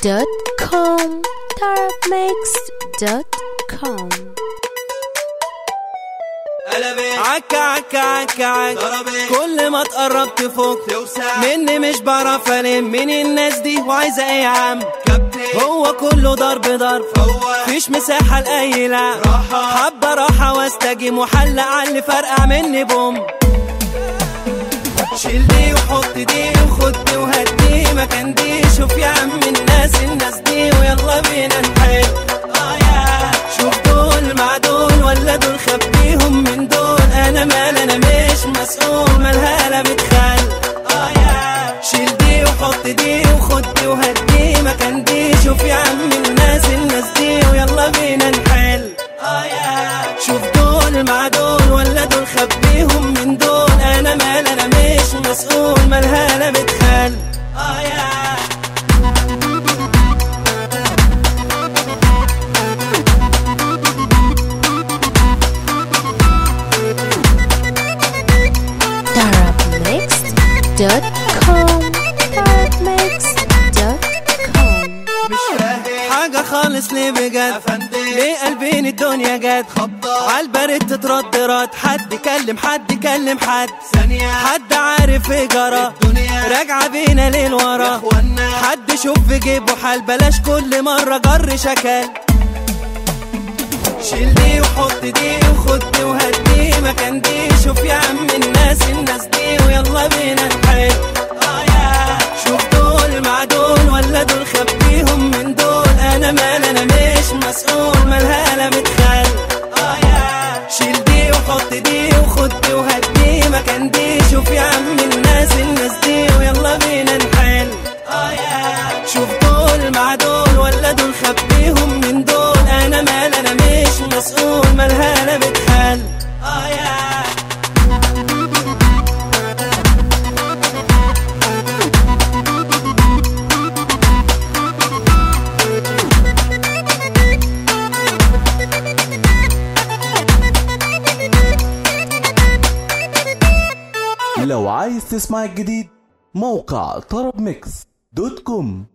tarabmix.com tarabmix.com عكا عكا عكا عكا كل ما تقرب تفوق توسع. مني مش بعرف الم من الناس دي وعايزه ايه يا عم هو كله ضرب ضرب هو. فيش مساحه لاي لعب راحة. حبه راحه واستجم وحلق على اللي فرقع مني بوم شيل دي وحط دي وخد دي وهات دي مكان دي شوف يا عم الناس الناس دي ويلا بينا نحل اه يا شوف دول مع دول ولا دول خبيهم من دول انا مال انا مش مسؤول مالها لا بتخل اه يا شيل دي وحط دي وخد دي وهات دي مكان دي شوف يا عم الناس الناس دي ويلا بينا نحل اه يا شوف دول مع دول ولا دول خبيهم من دول انا مال انا مش مسؤول مالها لا بتخل اه يا tarabmix.com tarabmix.com مش فاهم حاجة خالص ليه بجد أفندم. ليه قلبين الدنيا جد خبطة. عالبرد تترد رد حد يكلم حد يكلم حد ثانية حد عارف ايه جرى الدنيا. راجعة بينا ليل يا ورا اخوانا. حد شوف في جيبه حال بلاش كل مرة جر شكل شيل دي وحط دي وخد دي وهات دي مكان دي شوف يا عم الناس الناس دي ويلا بينا نحل اه يا شوف دول مع دول ولا دول خبيهم من دول انا مال انا مش مسؤول مالها لا متخل اه يا شيل دي وحط دي وخد دي وهات دي مكان دي شوف يا عم الناس الناس دي ويلا بينا نحل اه يا شوف دول مع دول ولا دول خبيهم من دول انا مال انا مش مسؤول مالها لا بتحل اه يا لو عايز تسمع الجديد موقع طرب ميكس دوت كوم